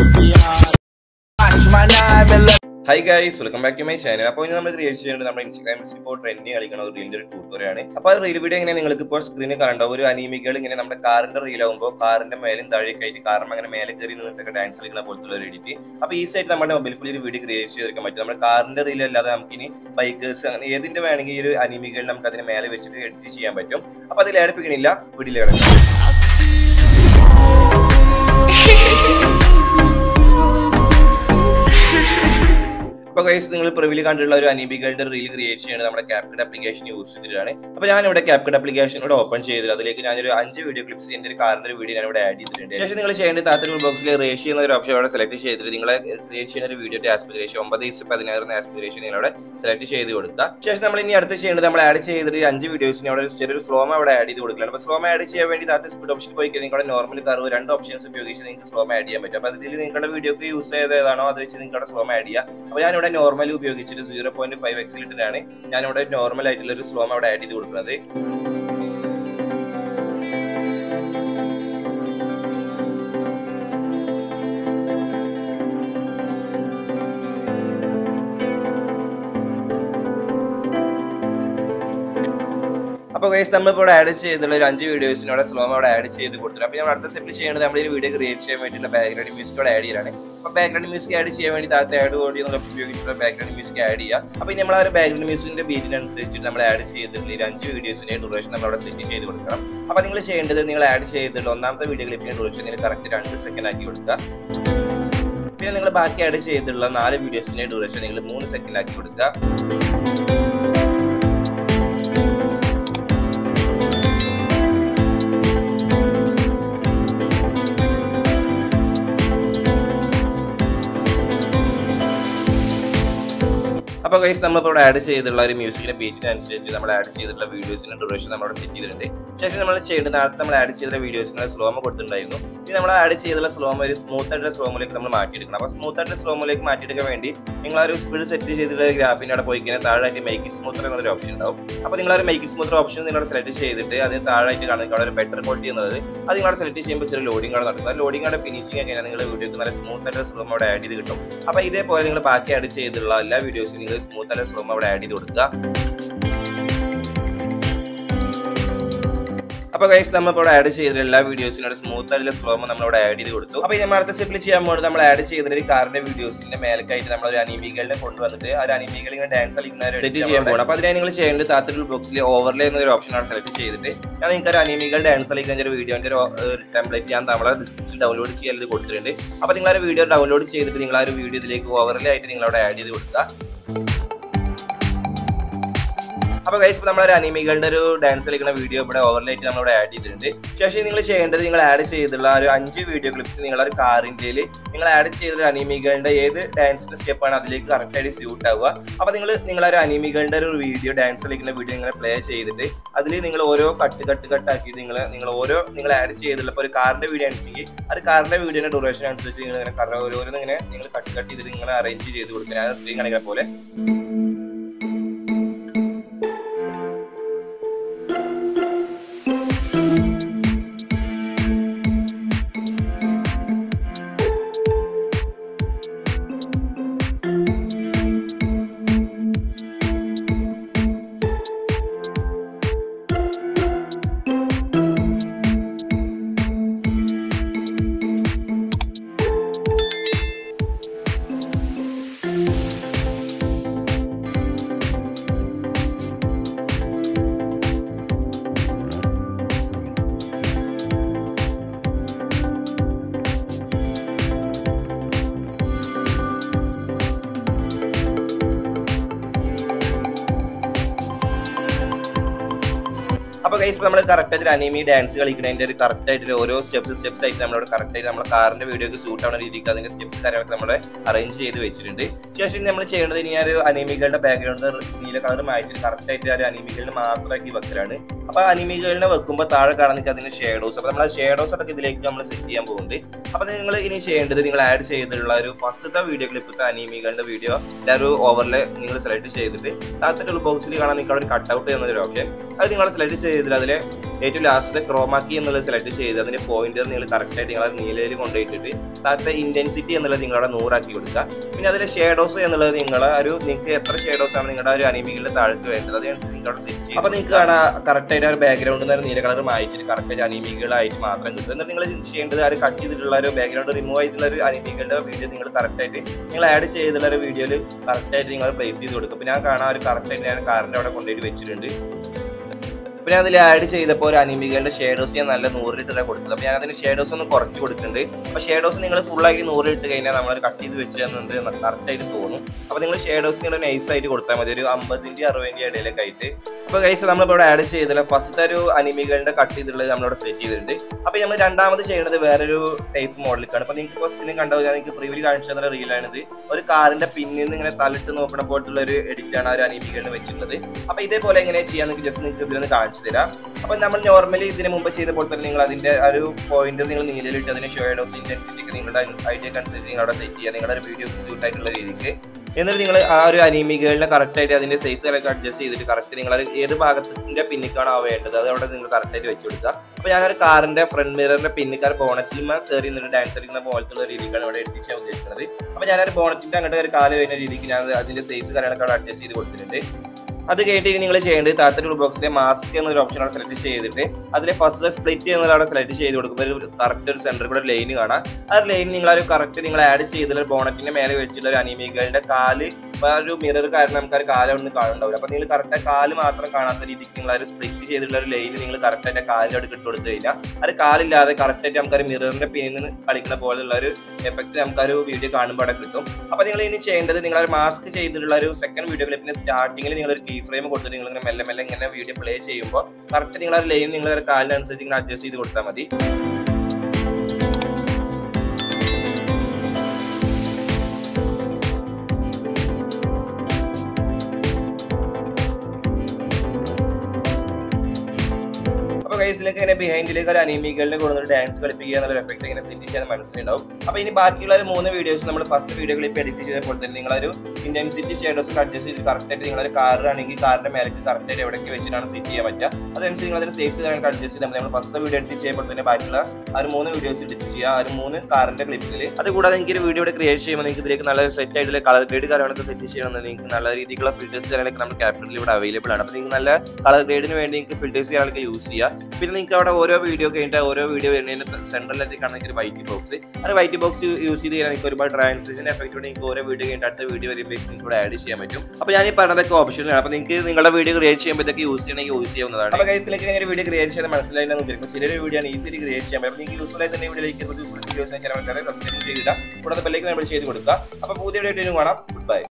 Watch my nine and let hi guys welcome back to my channel അപ്പോൾ ഇന്ന് നമ്മൾ create ചെയ്യുന്നത് നമ്മുടെ ഇൻസ്റ്റാഗ്രാമിൽ ഇപ്പോൾ ട്രെൻഡിങ് കളിക്കുന്ന ഒരു റീലിന്റെ ഒരു ട്യൂട്ടോറിയാണ് അപ്പോൾ ആ റീൽ വീഡിയോ ഇങ്ങനെ നിങ്ങൾക്ക് ഇപ്പോൾ സ്ക്രീനിൽ കാണണ്ട ഒരു അനീമികൾ ഇങ്ങനെ നമ്മുടെ കാറിന്റെ റീൽ ആകുമ്പോൾ കാറിന്റെ മേലും താഴേക്ക് ആയിട്ട് കാറിന് അങ്ങനെ മേലെ കയറി നിന്നിട്ടൊക്കെ ഡാൻസ് കളിക്കുന്ന പോലത്തെ ഒരു എഡിറ്റ് അപ്പോൾ ഈ സൈറ്റ് നമ്മുടെ മൊബൈൽ ഫോണിൽ ഒരു വീഡിയോ ക്രിയേറ്റ് ചെയ്തെടുക്കാൻ പറ്റും നമ്മുടെ കാറിന്റെ റീൽ അല്ലാതെ നമുക്ക് ഇനി ബൈക്കേഴ്സ് അങ്ങനെ ഏതിന്റെ വേണമെങ്കിൽ ഈ ഒരു അനീമികൾ നമുക്ക് അതിന് മേലെ വെച്ചിട്ട് എഡിറ്റ് ചെയ്യാൻ പറ്റും അപ്പോൾ അതിൽ ഏടിപ്പിക്കണില്ല വീഡിയോ കിടക്കാം ഇപ്പൊ ഗൈസ് നിങ്ങൾ പ്രിവിൽ കണ്ടിട്ടുള്ള ഒരു അനീബികളുടെ റീൽ ക്രിയേറ്റ് ചെയ്യുന്നത് നമ്മുടെ ക്യാപ്കട്ട് ആപ്ലിക്കേഷൻ യൂസ് ചെയ്തിട്ടാണ് അപ്പൊ ഞാൻ ഇവിടെ ക്യാപ്കട്ട് ആപ്ലിക്കേഷൻ ഇവിടെ ഓപ്പൺ ചെയ്തത് അതിലേക്ക് ഞാനൊരു അഞ്ച് വീഡിയോ ക്ലിപ്സ് എന്റെ ഒരു കാറിന്റെ ഒരു വീഡിയോ ഞാൻ ഇവിടെ ആഡ് ചെയ്തിട്ടുണ്ട് ശേഷം നിങ്ങൾ ചെയ്യേണ്ട താത്ത ബോക്സിൽ റേഷ്യോ എന്ന ഒരു ഓപ്ഷൻ അവിടെ സെലക്ട് ചെയ്തിട്ട് നിങ്ങളെ ക്രിയേറ്റ് ചെയ്യുന്ന ഒരു വീഡിയോ ആസ്പെക്ട് റേഷ്യോ ഒമ്പത് ഇസ് പതിനാറ് ആസ്പെക്ട് റേഷ്യോ നിങ്ങൾ അവിടെ സെലക്ട് ചെയ്ത് കൊടുക്കുക ശേഷം നമ്മൾ ഇനി അടുത്ത് ചെയ്യേണ്ടത് നമ്മൾ ആഡ് ചെയ്തിട്ട് ഈ അഞ്ച് വീഡിയോസിന് അവിടെ ഒരു ചെറിയൊരു സ്ലോമ അവിടെ ആഡ് ചെയ്ത് കൊടുക്കണം അപ്പൊ സ്ലോമ ആഡ് ചെയ്യാൻ വേണ്ടി താത്ത സ്പീഡ് ഓപ്ഷൻ പോയി കഴിഞ്ഞാൽ നിങ്ങളുടെ നോർമൽ കർവ് രണ്ട് ഓപ്ഷൻസ് ഉപയോഗിച്ച് നിങ്ങൾക്ക് സ്ലോമ ആഡ് ചെയ്യാൻ പറ്റും അപ്പൊ അതിൽ നിങ്ങളുടെ വീഡിയോക്ക് യൂസ് ചെയ്ത ഏതാണോ അത് വെച്ച് നിങ്ങളുടെ സ്ലോമ ആഡ് ചെയ്യുക അപ്പൊ ഞാനിവിടെ നോർമൽ ഉപയോഗിച്ചിട്ട് സീറോ പോയിന്റ് ഫൈവ് എക്സിലിട്ടാണ് ഞാനിവിടെ നോർമൽ ആയിട്ടുള്ള ഒരു സ്ലോമ അവിടെ ആഡ് ചെയ്ത് കൊടുക്കുന്നത് അപ്പൊ ഗൈസ് നമ്മളിപ്പോൾ ഇവിടെ ആഡ് ചെയ്തിട്ടുള്ള ഒരു അഞ്ച് വീഡിയോസിന് അവിടെ സ്ലോ അവിടെ ആഡ് ചെയ്ത് കൊടുത്തിട്ടുണ്ട് അപ്പൊ നമ്മൾ അടുത്ത സ്റ്റെപ്പിൽ ചെയ്യേണ്ടത് നമ്മൾ ഈ വീഡിയോ ക്രിയേറ്റ് ചെയ്യാൻ വേണ്ടിയിട്ടുള്ള ബാക്ക്ഗ്രൗണ്ട് മ്യൂസിക് അവിടെ ആഡ് ചെയ്യലാണ് അപ്പൊ ബാക്ക്ഗ്രൗണ്ട് മ്യൂസിക് ആഡ് ചെയ്യാൻ വേണ്ടി താഴത്തെ ആഡ് ഓടി എന്നുള്ള ഓപ്ഷൻ ഉപയോഗിച്ചിട്ടുള്ള ബാക്ക്ഗ്രൗണ്ട് മ്യൂസിക് ആഡ് ചെയ്യുക അപ്പൊ നമ്മൾ ആ ഒരു ബാക്ക്ഗ്രൗണ്ട് മ്യൂസിക്കിന്റെ ബീറ്റിനനുസരിച്ചിട്ട് നമ്മൾ ആഡ് ചെയ്തിട്ടുള്ള ഈ അഞ്ച് വീഡിയോസിന്റെ ഡ്യൂറേഷൻ നമ്മൾ അവിടെ സെറ്റ് ചെയ്ത് കൊടുക്കണം അപ്പൊ നിങ്ങൾ ചെയ്യേണ്ടത് നിങ്ങൾ ആഡ് ചെയ്തിട്ടുള്ള ഒന്നാമത്തെ വീഡിയോ ക്ലിപ്പിന്റെ ഡ്യൂറേഷൻ നിങ്ങൾ കറക്റ്റ് രണ്ട് സെക്കൻഡ് ആക്കി കൊടുക്കുക പിന്നെ നിങ്ങൾ ബാക്കി ആഡ് ചെയ്തിട്ടുള്ള നാല് വീഡിയോസിന്റെ ഡ്യൂറേഷൻ നിങ്ങൾ മൂന്ന് സെക്കൻഡ് ആക്കി കൊടുക്കുക അപ്പൊ ഗൈസ് നമ്മളിപ്പോൾ ആഡ് ചെയ്തിട്ടുള്ള ഒരു മ്യൂസിക്കിന്റെ ബീറ്റിന് അനുസരിച്ച് നമ്മൾ ആഡ് ചെയ്തിട്ടുള്ള വീഡിയോസിന്റെ ഡ്യൂറേഷൻ നമ്മൾ സെറ്റ് ചെയ്തിട്ടുണ്ട് ശേഷം നമ്മൾ ചെയ്യേണ്ടത് നേരത്തെ നമ്മൾ ആഡ് ചെയ്ത വീഡിയോസിന് സ്ലോമ കൊടുത്തിട്ടുണ്ടായിരുന്നു ഇനി നമ്മൾ ആഡ് ചെയ്തിട്ടുള്ള സ്ലോമ ഒരു സ്മൂത്ത് ആയിട്ടുള്ള സ്ലോമിലേക്ക് നമ്മൾ മാറ്റിയെടുക്കണം അപ്പൊ സ്മൂത്ത് ആയിട്ടുള്ള സ്ലോമിലേക്ക് മാറ്റിയെടുക്കാൻ വേണ്ടി നിങ്ങൾ ആ ഒരു സ്പീഡ് സെറ്റ് ചെയ്തിട്ടുള്ള ഗ്രാഫിന്റെ അവിടെ പോയി കഴിഞ്ഞാൽ താഴായിട്ട് മേക്ക് ഇറ്റ് സ്മൂത്തർ എന്നൊരു ഓപ്ഷൻ ഉണ്ടാവും അപ്പൊ നിങ്ങൾ ആ ഒരു മേക്ക് ഇറ്റ് സ്മൂത്തർ ഓപ്ഷൻ നിങ്ങൾ സെലക്ട് ചെയ്തിട്ട് അതിന് താഴായിട്ട് കാണുന്ന അവിടെ ഒരു ബെറ്റർ ക്വാളിറ്റി എന്നത് അത് നിങ്ങൾ സെലക്ട് ചെയ്യുമ്പോൾ ചെറിയ ലോഡിംഗ് ആണ് നടക്കുന്നത് ലോഡിംഗ് ആണ് ഫിനിഷിംഗ് ഒക്കെ നിങ്ങൾ വീഡിയോക്ക് നല്ല സ്മൂത്ത് ആയിട്ട് സ്ലോം അവിടെ ആഡ് ചെയ്ത് കിട്ടും അപ്പൊ ഇതേപോലെ നിങ്ങൾ ബാക്കി ആഡ് ചെയ്തിട്ടുള്ള എല്ലാ വീഡിയോസും നിങ്ങൾ സ്മൂത്ത് ആയിട്ട് സ്ലോം അവിടെ ആഡ് ചെയ്ത് കൊടുക്കുക അപ്പൊ ഗൈസ് നമ്മളിപ്പോൾ ആഡ് ചെയ്ത എല്ലാ വീഡിയോസിനും സ്മൂത്ത് ആയിട്ടുള്ള സ്ലോമോ നമ്മളിവിടെ ആഡ് ചെയ്ത് കൊടുത്തു അപ്പൊ നമ്മൾ അടുത്ത സ്റ്റെപ്പിൽ ചെയ്യാൻ പോകുന്നത് നമ്മൾ ആഡ് ചെയ്തിട്ട് ഒരു കാറിന്റെ വീഡിയോസിന്റെ മേലക്കായിട്ട് നമ്മൾ ഒരു അനിമികളുടെ കൊണ്ടുവന്നിട്ട് ആ ഒരു അനിമികൾ ഇങ്ങനെ ഡാൻസ് കളിക്കുന്ന സെറ്റ് ചെയ്യാൻ പോകണം അപ്പൊ അതിനായി നിങ്ങൾ ചെയ്യേണ്ടത് താത്തൊരു ബോക്സിൽ ഓവർലേ എന്നൊരു ഓപ്ഷൻ ആണ് സെലക്ട് ചെയ്തിട്ട് ഞാൻ നിങ്ങൾക്ക് ഒരു അനിമികൾ ഡാൻസ് കളിക്കുന്ന ഒരു വീഡിയോന്റെ ഒരു ടെംപ്ലേറ്റ് ഞാൻ നമ്മളെ ഡിസ്ക്രിപ്ഷൻ ഡൗൺലോഡ് ചെയ്യാൻ കൊടുത്തിട്ടുണ്ട് അപ്പൊ നിങ്ങൾ ആ ഒരു വീഡിയോ ഡൗൺലോഡ് ചെയ്തിട്ട് നിങ്ങൾ ആ ഒരു വീഡിയോ ഇതിലേക്ക് ഓവർലേ ആയിട്ട് നിങ്ങൾ അവിടെ ആഡ് ചെയ്ത് കൊടുക്കുക അപ്പൊ ഗൈസ് ഇപ്പൊ നമ്മളൊരു അനിമികളുടെ ഒരു ഡാൻസ് കളിക്കുന്ന വീഡിയോ ഇവിടെ ഓവർലൈറ്റ് നമ്മൾ ഇവിടെ ആഡ് ചെയ്തിട്ടുണ്ട് ശേഷം നിങ്ങൾ ചെയ്യേണ്ടത് നിങ്ങൾ ആഡ് ചെയ്തിട്ടുള്ള ഒരു അഞ്ച് വീഡിയോ ക്ലിപ്സ് നിങ്ങളൊരു കാറിന്റെ നിങ്ങൾ ആഡ് ചെയ്തിട്ടുള്ള അനിമികളുടെ ഏത് ഡാൻസിന്റെ സ്റ്റെപ്പാണ് അതിലേക്ക് കറക്റ്റ് ആയിട്ട് സ്യൂട്ട് ആവുക അപ്പൊ നിങ്ങൾ നിങ്ങളൊരു അനിമികളുടെ ഒരു വീഡിയോ ഡാൻസ് കളിക്കുന്ന വീഡിയോ ഇങ്ങനെ പ്ലേ ചെയ്തിട്ട് അതിൽ നിങ്ങൾ ഓരോ കട്ട് കട്ട് കട്ട് ആക്കിയിട്ട് നിങ്ങൾ നിങ്ങൾ ഓരോ നിങ്ങൾ ആഡ് ചെയ്തിട്ടുള്ള ഒരു കാറിന്റെ വീഡിയോ ആണെങ്കിൽ അത് കാറിന്റെ വീഡിയോന്റെ ഡ്യൂറേഷൻ അനുസരിച്ച് നിങ്ങൾ ഇങ്ങനെ ഓരോന്നും ഇങ്ങനെ നിങ്ങൾ കട്ട് കട്ട് ചെയ്തിട്ട് നിങ്ങൾ അറേഞ്ച് ചെയ്ത് കൊടുക്കുക ഞാൻ സ്ക്രീൻ കാണിക്കുന്ന പോലെ അപ്പൊ ഗൈസ് നമ്മൾ കറക്റ്റ് ആയിട്ട് അനിമി ഡാൻസ് കളിക്കുന്നതിന്റെ ഒരു കറക്റ്റ് ആയിട്ട് ഓരോ സ്റ്റെപ്സ് സ്റ്റെപ്സ് ആയിട്ട് നമ്മളോട് കറക്റ്റ് ആയിട്ട് നമ്മുടെ കാറിന്റെ വീഡിയോക്ക് സൂട്ട് ആവുന്ന രീതിക്ക് അതിന്റെ സ്റ്റെപ്സ് കാര്യങ്ങളൊക്കെ നമ്മൾ അറേഞ്ച് ചെയ്ത് വെച്ചിട്ടുണ്ട് ശേഷം നമ്മൾ ചെയ്യേണ്ടത് ഇനി ആ ഒരു അനിമികളുടെ ബാക്ക്ഗ്രൗണ്ട് നീല കളർ മായിച്ചിട്ട് കറക്റ്റ് ആയിട്ട് ആ ഒരു അനിമികളിന് മാത്രമാക്കി വെക്കലാണ് അപ്പൊ അനിമികളിനെ വെക്കുമ്പോൾ താഴെ കാണുന്ന അതിന്റെ ഷേഡോസ് അപ്പൊ നമ്മൾ ആ ഷേഡോസ് ഒക്കെ ഇതിലേക്ക് നമ്മൾ സെറ്റ് ചെയ്യാൻ പോകുന്നുണ്ട് അപ്പൊ നിങ്ങൾ ഇനി ചെയ്യേണ്ടത് നിങ്ങൾ ആഡ് ചെയ്തിട്ടുള്ള ഒരു ഫസ്റ്റത്തെ വീഡിയോ ക്ലിപ്പത്തെ അനിമികളുടെ വീഡിയോ ഒരു ഓവറിൽ നിങ്ങൾ സെലക്ട് ചെയ്തിട്ട് താഴത്തെ ബോക്സിൽ കാണാൻ നിങ്ങൾക്ക് ഒരു കട്ട് ഔട്ട് എന്നൊരു ഓപ്ഷൻ അത് നിങ്ങൾ സെലക്ട് ചെയ്തിട്ട് ചെയ്തിട്ട് അതിലെ ഏറ്റവും ലാസ്റ്റ് ക്രോമാക്കി എന്നുള്ളത് സെലക്ട് ചെയ്ത് അതിന്റെ പോയിന്റർ നിങ്ങൾ കറക്റ്റ് ആയിട്ട് നിങ്ങൾ നീലയിൽ കൊണ്ടുപോയിട്ടിട്ട് താഴത്തെ ഇന്റൻസിറ്റി എന്നുള്ളത് നിങ്ങളവിടെ നൂറാക്കി കൊടുക്കുക പിന്നെ അതിലെ ഷേഡോസ് എന്നുള്ളത് നിങ്ങൾ ഒരു നിങ്ങൾക്ക് എത്ര ഷേഡോസ് ആണ് നിങ്ങളുടെ ഒരു അനിമികളുടെ താഴത്ത് വേണ്ടത് അതനുസരിച്ച് നിങ്ങളവിടെ സെറ്റ് ചെയ്യും അപ്പൊ നിങ്ങൾക്ക് കാണാം കറക്റ്റ് ആയിട്ട് ആ ഒരു ബാക്ക്ഗ്രൗണ്ടിൽ നിന്ന് നീല കളർ മാറ്റിട്ട് കറക്റ്റ് ആയിട്ട് അനിമികളായിട്ട് മാത്രം കിട്ടും എന്നിട്ട് നിങ്ങൾ ചെയ്യേണ്ടത് ആ ഒരു കട്ട് ചെയ്തിട്ടുള്ള ഒരു ബാക്ക്ഗ്രൗണ്ട് റിമൂവ് ആയിട്ടുള്ള ഒരു അനിമികളുടെ വീഡിയോ നിങ്ങൾ കറക്റ്റ് ആയിട്ട് നിങ്ങൾ ആഡ് ചെയ്തിട്ടുള്ള ഒരു വീഡിയോയിൽ കറക്റ്റ് ആയിട്ട് നിങ്ങൾ പ്ലേസ് ചെയ്ത് കൊടുക്കും പിന്നെ ഞാൻ കാണാൻ ഒരു കറക്റ്റ് ആയിട്ട് ഞാൻ കാറിന്റെ അവിടെ കൊണ്ടുപോയിട്ട് വെച്ചിട്ടുണ്ട് പിന്നെ അതിൽ ആഡ് ചെയ്തപ്പോൾ ഒരു അനിമികളുടെ ഷേഡോസ് ഞാൻ നല്ല നൂറിലിട്ടാണ് കൊടുത്തത് അപ്പോൾ ഞാൻ അതിന് ഷേഡോസ് ഒന്ന് കുറച്ച് കൊടുക്കുന്നുണ്ട് അപ്പോൾ ഷേഡോസ് നിങ്ങൾ ഫുൾ ആയിട്ട് നൂറിലിട്ട് കഴിഞ്ഞാൽ നമ്മൾ കട്ട് ചെയ്ത് വെച്ച് തന്നുണ്ട് കറക്റ്റ് ആയിട്ട് തോന്നും അപ്പോൾ നിങ്ങൾ ഷേഡോസ് നിങ്ങൾ നൈസ് ആയിട്ട് കൊടുത്താൽ മതി ഒരു അമ്പതിൻ്റെ അറുപതിൻ്റെ ഇടയിലൊക്കെ ആയിട്ട് അപ്പോൾ കൈസ് നമ്മളിപ്പോൾ ഇവിടെ ആഡ് ചെയ്തില്ല ഫസ്റ്റത്തെ ഒരു അനിമികളുടെ കട്ട് ചെയ്തിട്ടുള്ളത് നമ്മളിവിടെ സെറ്റ് ചെയ്തിട്ടുണ്ട് അപ്പോൾ നമ്മൾ രണ്ടാമത് ചെയ്യുന്നത് വേറൊരു ടൈപ്പ് മോഡലിക്കാണ് അപ്പോൾ നിങ്ങൾക്ക് ഫസ്റ്റിനും കണ്ടത് ഞാൻ നിങ്ങൾക്ക് പ്രിവ്യൂ കാണിച്ചു തന്ന റീലാണിത് ഒരു കാറിന്റെ പിന്നിൽ നിന്ന് ഇങ്ങനെ തലിട്ട് നോക്കണ പോലത്തുള്ള ഒരു എഡിറ്റ് ആണ് ആ ഒരു അനിമികളിൽ വെച്ചിട്ടുള്ളത് അപ്പൊ ഇതേപോലെ എങ്ങനെ ചെയ്യാൻ നിങ്ങൾക്ക് ജസ്റ്റ് നിങ്ങൾക്ക് ഇതിലൊന്ന് കാണിച്ചു തരാം അപ്പൊ നമ്മൾ നോർമലി ഇതിന് മുമ്പ് ചെയ്ത പോലെ തന്നെ നിങ്ങൾ അതിന്റെ ആ ഒരു പോയിന്റ് നിങ്ങൾ നീലയിലിട്ട് അതിന് ഷെയ്ഡ് ഓഫ് ഇന്റൻസിറ്റി ഒക്കെ നിങ്ങളുടെ ഐഡിയക്ക് അനുസരിച്ച് നിങ്ങൾ അവിടെ സെറ്റ് ചെയ്യുക നിങ്ങളുടെ ഒരു വീഡിയോ സ്യൂട്ട് ആയിട്ടുള്ള രീതിക്ക് എന്നിട്ട് നിങ്ങൾ ആ ഒരു അനിമികളിനെ കറക്റ്റ് ആയിട്ട് അതിന്റെ സൈസുകളൊക്കെ അഡ്ജസ്റ്റ് ചെയ്തിട്ട് കറക്റ്റ് നിങ്ങൾ ഏത് ഭാഗത്തിന്റെ പിന്നിക്കാണോ വേണ്ടത് അത് അവിടെ നിങ്ങൾ കറക്റ്റ് ആയിട്ട് വെച്ച് കൊടുക്കുക അപ്പൊ ഞാനൊരു കാറിന്റെ ഫ്രണ്ട് മിററിന്റെ പിന്നിക്കാർ ബോണറ്റിൽ കയറി നിന്നിട്ട് ഡാൻസ് കളിക്കുന്ന പോലത്തുള്ള രീതിക്കാണ് ഇവിടെ എഡിറ്റ് ചെയ്യാൻ ഉദ്ദേശിക്കുന്നത് അപ്പൊ ഞാനൊരു ബോണറ്റിന്റെ അങ്ങോട്ട് ഒരു കാല് വരുന്ന രീതിക്ക് ഞാൻ അതിന്റെ സൈസ് കാര്യങ്ങളൊക്കെ അവിടെ അഡ്ജസ്റ്റ് ചെയ്ത് കൊടുത്തിട്ടുണ്ട് അത് കഴിഞ്ഞിട്ട് നിങ്ങൾ ചെയ്യേണ്ടത് താഴത്തെ ടൂൾ ബോക്സിലെ മാസ്ക് എന്നൊരു ഓപ്ഷൻ അവിടെ സെലക്ട് ചെയ്തിട്ട് അതിൽ ഫസ്റ്റ് സ്പ്ലിറ്റ് എന്നത് അവിടെ സെലക്ട് ചെയ്ത് കൊടുക്കുമ്പോൾ ഒരു കറക്റ്റ് ഒരു സെന്റർ കൂടെ ലൈൻ കാണാം ആ ലൈൻ നിങ്ങൾ ആ ഒരു കറക്റ്റ് നിങ്ങൾ ആഡ് ചെയ്തിട്ടുള്ള ബോണറ്റിന്റെ മേലെ വെച്ചിട്ടുള്ള ഒരു അനിമികളുടെ കാല് ഇപ്പൊ ആ ഒരു മിറർ കാരണം നമുക്ക് ആ ഒരു കാലം ഒന്നും കാണുന്നുണ്ടാവില്ല അപ്പൊ നിങ്ങൾ കറക്റ്റ് കാല് മാത്രം കാണാത്ത രീതിക്ക് നിങ്ങൾ ആ ഒരു സ്പ്ലിറ്റ് ചെയ്തിട്ടുള്ള ഒരു ലൈൻ നിങ്ങൾ കറക്റ്റ് ആയിട്ട് കാലിന്റെ അടുത്ത് ഇട്ട് കൊടുത്തു കഴിഞ്ഞാൽ ആ ഒരു കാലില്ലാതെ കറക്റ്റ് ആയിട്ട് നമുക്ക് ഒരു മിററിന്റെ പിന്നിൽ നിന്ന് കളിക്കുന്ന പോലുള്ള ഒരു എഫക്ട് നമുക്ക് ആ ഒരു വീഡിയോ കാണുമ്പോൾ അവിടെ കിട്ടും അപ്പൊ നിങ്ങൾ ഇനി ചെയ്യേണ്ടത് നിങ്ങൾ ഒരു മാസ്ക് ചെയ്തിട്ടുള്ള ഒരു സെക്കൻഡ് വീഡിയോ ക്ലിപ്പിന്റെ സ്റ്റാർട്ടിങ്ങിൽ നിങ്ങൾ ഒരു കീ ഫ്രെയിം കൊടുത്തിട്ട് നിങ്ങൾ ഇങ്ങനെ മെല്ലെ മെല്ലെ ഇങ്ങനെ വീഡിയോ പ്ലേ ചെയ്യുമ്പോൾ കറക്റ്റ് നിങ്ങൾ ആ ലൈൻ നിങ്ങൾ ഒരു കാലിനനുസരിച്ച് ഇങ്ങനെ അഡ്ജസ്റ്റ് ചെയ്ത് കൊടുത്താൽ മതി അപ്പൊ കൈസിലേക്ക് ഇങ്ങനെ ബിഹൈൻഡിലേക്ക് ഒരു അനിമികളിനെ കൊടുത്തിട്ട് ഡാൻസ് കളിപ്പിക്കുക എന്നുള്ള എഫക്ട് ഇങ്ങനെ സെറ്റ് ചെയ്യാൻ മനസ്സിലുണ്ടാവും അപ്പൊ ഇനി ബാക്കിയുള്ള ഒരു മൂന്ന് വീഡിയോസ് നമ്മൾ ഫസ്റ്റ് വീഡിയോ ക്ലിപ്പ് എഡിറ്റ് ചെയ്തപ്പോൾ തന്നെ നിങ്ങളൊരു ഇന്റൻസിറ്റി ഷേഡോസ് അഡ്ജസ്റ്റ് ചെയ്ത് കറക്റ്റ് ആയിട്ട് നിങ്ങളൊരു കാറാണെങ്കിൽ കാറിന്റെ മേലേക്ക് കറക്റ്റ് ആയിട്ട് എവിടേക്ക് വെച്ചിട്ടാണ് സെറ്റ് ചെയ്യാൻ പറ്റുക അതനുസരിച്ച് നിങ്ങൾ അതിന് സേഫ് ചെയ്ത് അഡ്ജസ്റ്റ് ചെയ്താൽ മതി നമ്മൾ ഫസ്റ്റ് വീഡിയോ എഡിറ്റ് ചെയ്യുമ്പോൾ തന്നെ ബാക്കിയുള്ള ആ ഒരു മൂന്ന് വീഡിയോസ് എഡിറ്റ് ചെയ്യുക ആ ഒരു മൂന്ന് കാറിന്റെ ക്ലിപ്പിൽ അത് കൂടാതെ എനിക്ക് ഒരു വീഡിയോ ക്രിയേറ്റ് ചെയ്യുമ്പോൾ നിങ്ങൾക്ക് ഇതിലേക്ക് നല്ല സെറ്റ് ആയിട്ടുള്ള കളർ ഗ്രേഡ് കാര്യങ്ങളൊക്കെ സെറ്റ് ചെയ്യണമെന്ന് നിങ്ങൾക്ക് നല്ല രീതിക്കുള്ള ഫിൽറ്റേഴ്സ് കാര്യങ്ങളൊക്കെ നമ്മുടെ ക്യാപിറ്റലിൽ ഇവിടെ അവൈലബിൾ ആണ് അപ്പോൾ നിങ്ങൾക്ക് നല്ല കളർ ഗ്രേഡിന് വേണ്ടി നിങ്ങൾക്ക് ഫിൽറ്റേഴ്സ് കാര്യങ്ങളൊക്കെ യൂസ് ചെയ്യുക പിന്നെ നിങ്ങൾക്ക് അവിടെ ഓരോ വീഡിയോ കഴിഞ്ഞിട്ട് ഓരോ വീഡിയോ വരുന്നതിന് സെൻട്രലിലേക്ക് കാണുന്ന ഒരു വൈറ്റ് ബോക്സ് ആ ഒരു വൈറ്റ് ബോക്സ് യൂസ് ചെയ്ത് കഴിഞ്ഞാൽ നിങ്ങൾക്ക് ഒരുപാട് ട്രാൻസ്ലേഷൻ എഫക്റ്റ് നിങ്ങൾക്ക് ഓരോ വീഡിയോ കഴിഞ്ഞിട്ട് അടുത്ത വീഡിയോ വരുമ്പോൾ നിങ്ങൾക്ക് ഇവിടെ ആഡ് ചെയ്യാൻ പറ്റും അപ്പോൾ ഞാൻ ഈ പറഞ്ഞതൊക്കെ ഓപ്ഷനാണ് അപ്പോൾ നിങ്ങൾക്ക് നിങ്ങളുടെ വീഡിയോ ക്രിയേറ്റ് ചെയ്യുമ്പോഴത്തേക്ക് യൂസ് ചെയ്യണമെങ്കിൽ യൂസ് ചെയ്യാവുന്നതാണ് അപ്പോൾ കൈസിലേക്ക് ഇങ്ങനെ വീഡിയോ ക്രിയേറ്റ് ചെയ്ത് മനസ്സിലായില്ലെന്ന് വിചാരിക്കും ചിലൊരു വീഡിയോ ആണ് ഈസിലി ക്രിയേറ്റ് ചെയ്യാൻ പറ്റും നിങ്ങൾക്ക് യൂസ്ഫുൾ ആയി തന്നെ വീഡിയോയിലേക്ക് യൂസ്ഫുൾ വീഡിയോസ് ചാനൽ സബ്സ്ക്രൈബ് ചെയ്തിട്ട് കൂടാതെ ബെല്ലേക്ക് നമ്മൾ ചെയ്ത് കൊടുക്കുക അപ്പോൾ പുതിയ വീഡിയോ കാണാം ഗുഡ് ബൈ